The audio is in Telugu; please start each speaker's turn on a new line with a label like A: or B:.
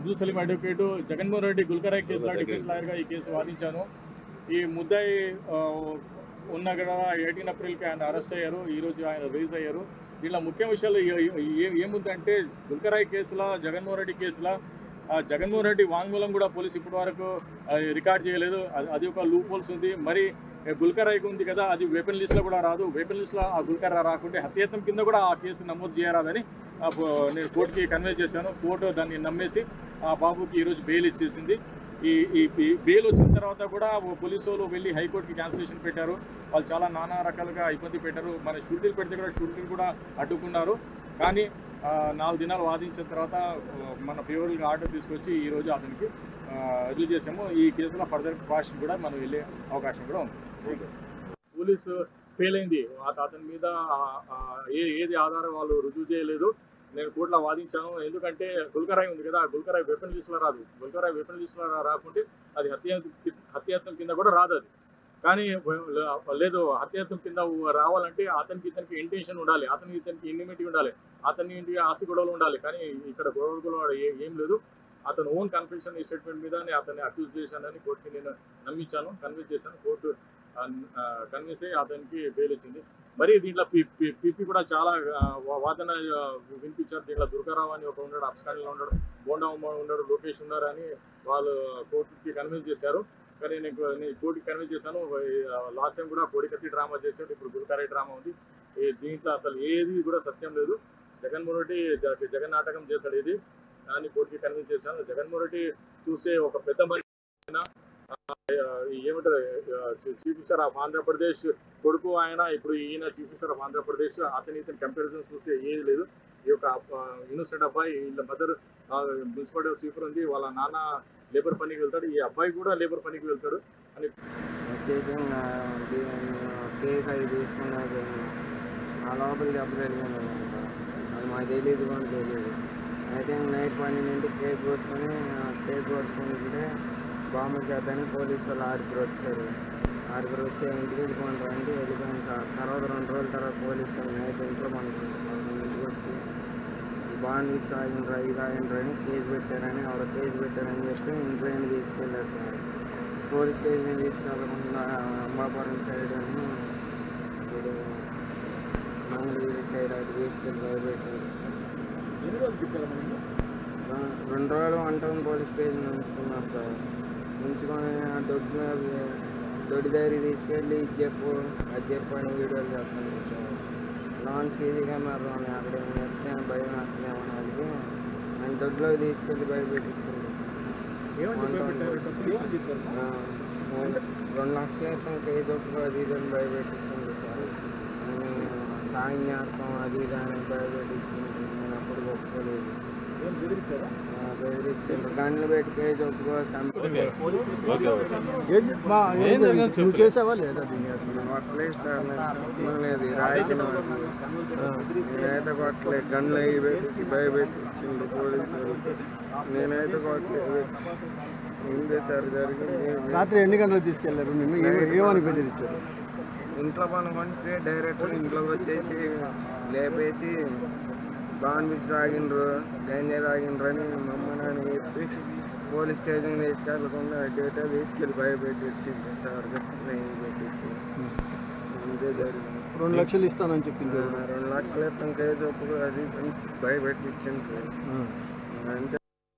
A: అబ్దుల్ సలీం అడ్వకేట్ జగన్మోహన్ రెడ్డి గుల్కరాయ్ కేసులో డిఫెన్స్ లాయర్గా ఈ కేసు వాదించాను ఈ ముద్దాయి ఆ, ఉన్న కూడా ఎయిటీన్ అప్రిల్కి ఆయన అరెస్ట్ అయ్యారు ఈరోజు ఆయన రిలీజ్ అయ్యారు దీనిలో ముఖ్య విషయాలు ఏ- ఏ- ఏముందంటే గుల్కరాయ్ కేసులో జగన్మోహన్ రెడ్డి కేసులో ఆ జగన్మోహన్ రెడ్డి వాంగ్మూలం కూడా పోలీసు ఇప్పటి వరకు రికార్డ్ చేయలేదు అది అది ఒక లూప్ హోల్స్ ఉంది మరి గుల్కరాయ్కి ఉంది కదా అది వెపన్ లిస్ట్లో కూడా రాదు వెపన్ లిస్ట్లో ఆ గుల్కరా రాకుంటే హత్యాయత్నం కింద కూడా ఆ కేసు నమోదు చేయరాదని ఆ పో- నేను కోర్టుకి కన్వే చేశాను కోర్టు దాన్ని నమ్మేసి ఆ బాబుకి ఈరోజు బెయిల్ ఇచ్చేసింది ఈ ఈ ఈ బెయిల్ వచ్చిన తర్వాత కూడా ఓ పోలీసు వాళ్ళు వెళ్ళి హైకోర్టుకి క్యాన్సిలేషన్ పెట్టారు వాళ్ళు చాలా నానా రకాలుగా ఇబ్బంది పెట్టారు మన షూరిటీలు పెడితే కూడా షూరిటీలు కూడా అడ్డుకున్నారు కానీ ఆ, నాలుగు దినాలు వాదించిన తర్వాత ఆ, మన ఫేవరబుల్గా ఆర్డర్ తీసుకొచ్చి ఈరోజు అతనికి రిలీజ్ చేసాము ఈ కేసులో ఫర్దర్ ప్రాసెస్ కూడా మనం వెళ్ళే అవకాశం కూడా ఉంది పోలీసు ఫెయిల్ అయింది ఆ- అతని మీద ఆ- ఆ ఏ ఏది ఆధారం వాళ్ళు రుజువు చేయలేదు నేను కోర్టులో వాదించాను ఎందుకంటే గుల్కరాయ్ ఉంది కదా గుల్కరాయ్ వెపన్ లిస్ట్లో రాదు గుల్కరాయ్ వెపన్ లిస్ట్లో రాకుంటే అది హత్య హత్యాయత్నం కింద కూడా రాదు అది కానీ వ- లేదు హత్యాయత్నం కింద రావాలంటే అతనికి ఇతనికి ఇంటెన్షన్ ఉండాలి అతనికి ఇతనికి ఇన్నిమిటీ ఉండాలి అతని ఇంటి ఆస్తి గొడవలు ఉండాలి కానీ ఇక్కడ గొడవలు కూడా ఏ- ఏం లేదు అతను ఓన్ కన్ఫెషన్ స్టేట్మెంట్ మీద అతన్ని అక్యూజ్ చేశానని కోర్టుకి నేను నమ్మించాను కన్విన్స్ చేశాను కోర్టు కన్విన్స్ అయ్యి అతనికి బెయిల్ ఇచ్చింది మరి దీంట్లో పీపీ కూడా చాలా ఆ, వా- వాదన ఆ, వినిపించారు దీంట్లో దుర్గారావు అని ఒక ఉన్నాడు అప్స్కాండ్లో ఉన్నాడు బోండా ఉమ్మ ఉన్నాడు లోకేష్ ఉన్నారు అని వాళ్ళు కోర్టుకి కన్విన్స్ చేశారు కానీ నేను నేను కోర్టుకి కన్విన్స్ చేశాను లాస్ట్ టైం కూడా కోడికత్తి డ్రామా చేశాడు ఇప్పుడు గుల్కారాయ్ డ్రామా ఉంది ఈ దీంట్లో అసలు ఏది కూడా సత్యం లేదు జగన్మోహన్ రెడ్డి జగ- జగన్ నాటకం చేశాడు ఇది అని కోర్టుకి కన్విన్స్ చేశాను జగన్మోహన్ రెడ్డి చూసే ఒక పెద్ద మనిషి ఆయన, ఆ, ఈ ఏమంటారు చీఫ్ మినిస్టర్ ఆఫ్ ఆంధ్రప్రదేశ్ కొడుకు ఆయన ఇప్పుడు ఈయన చీఫ్ మినిస్టర్ ఆఫ్ ఆంధ్రప్రదేశ్ అతని ఇతని కంపారిజన్ చూస్తే ఏది లేదు ఈ యొక్క ఇన్నోసెంట్ అబ్బాయి వీళ్ళ మదర్ మున్సిపాలిటీ స్వీపర్ ఉంది వాళ్ళ నాన్న లేబర్ పనికి వెళ్తాడు ఈ అబ్బాయి కూడా లేబర్ పనికి వెళ్తాడు అని
B: వచ్చేసి ఇంకా దీ- కేక్ అవి తీసుకున్నాక ఆ లోపలికి అప్పుడు వెళ్ళాను ఇంకా. అది మాకు తెలియదు కూడా తెలియదు అయితే ఇంక నైట్ పన్నెండింటి కేక్ కోసుకొని ఆ కేక్ కోసుకుంటే బాంబు చేద్దని పోలీసు వాళ్ళు ఆరుగురు వచ్చారు ఆరుగురు వచ్చి ఇంటికి వెళ్ళిపోంటారు అంటే వెళ్ళిపోయాను సార్ తర్వాత రెండు రోజుల తర్వాత పోలీసు వాళ్ళు నైట్ ఇంట్లో పడుకుంటారు ఇంటికి వచ్చి బాండ్ ఇచ్చి ఆగినరా ఇది ఆగినరా అని కేసు పెట్టారని ఆవిడ కేసు పెట్టారని చెప్పి ఇంట్లో ఏం తీసుకెళ్ళారు సార్ పోలీస్ స్టేషన్ తీసుకెళ్ళకుండా అంబాపురం సైడ్ అని ఇప్పుడు మంగళగిరి సైడ్ అటు తీసుకెళ్ళి భయపెట్టారు
A: ఎన్ని రోజులు తిప్పారు మనకి?
B: ర- రెండు రోజులు వన్ టౌన్ పోలీస్ స్టేషన్ ఉంచుకున్నారు సార్ ఉంచుకొని ఆ దొడ్డు మీద దొడ్డి దగ్గర తీసుకెళ్ళి ఇది చెప్పు అది చెప్పు అని వీడియోలు చేస్తాను సార్ లాంచ్ ఈజీ కెమెరా ఉన్నాయి అక్కడ ఏమైనా వస్తే భయం వస్తుందేమో అది ఆయన దొడ్లోకి తీసుకెళ్ళి భయపెట్టించింది
A: ఏమని భయపెట్టారు? డబ్బులు ఏమని చెప్పారు?
B: ఆ, రెండు లక్షల ఇస్తాం కేజీ ఒక్క అది ఇది అని భయపెట్టించింది సార్ అని సాయం చేస్తాం అది ఇది అని భయపెట్టించింది నేను అప్పుడు ఒప్పుకోలేదు
A: ఏం బెదిరించారా?
B: ఆ, బెదిరించిండ్రు గన్లు పెట్టి కేజీ ఒప్పుకో చంపి
C: ఏంటి మా ఏం జరిగింది? నువ్వు చేసావా లేదా దీన్ని అసలు
B: కొట్టలేదు సార్ నేను చెప్పలేదు రాయించిన నేనైతే కొట్టలేదు గన్లు అవి పెట్టి భయపెట్టించిండు పోలీసులు నేనైతే కొట్టలేదు ముందే సార్ జరిగింది
C: రాత్రి ఎన్ని గంటలకు తీసుకెళ్లారు నిన్ను ఏ- ఏమని బెదిరించారు
B: ఇంట్లో పనుకుంటే డైరెక్ట్ ఇంట్లోకి వచ్చేసి లేపేసి బాన్ బిక్స్ తాగిండ్రు గంజా తాగిండ్రు అని మమ్మల్ని అని చెప్పి పోలీస్ స్టేషన్ తీసుకెళ్ళకుండా అటు ఇటు తీసుకెళ్ళి భయపెట్టి సార్ ట్రైన్ పెట్టించి ఇదే జరిగింది
C: రెండు లక్షలు ఇస్తానని చెప్పింది
B: రెండు లక్షలు ఇస్తాం కేసు ఒప్పుకో అది ఇది అని భయపెట్టించిండ్రు
C: ఆ.
B: అంతే